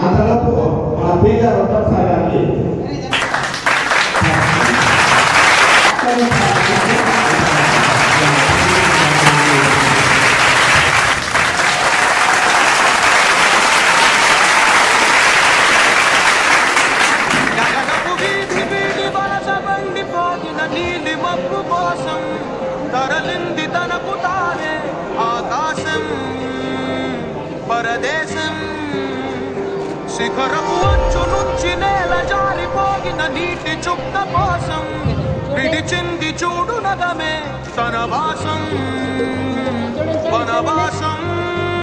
అంతలోపు మన పీగా ఉత్తమ్ సార్ గారికి గగనపు వీధి వీధి వలస బండిపోయిన నీలి మబ్బు కోసం తరలింది తనకు తానే ఆకాశం పరదేశం శిఖరపు అంచు నుంచి నేల జారిపోయిన నీటి చుక్క కోసం విడిచింది చూడు నగమే తన వాసం వనవాసం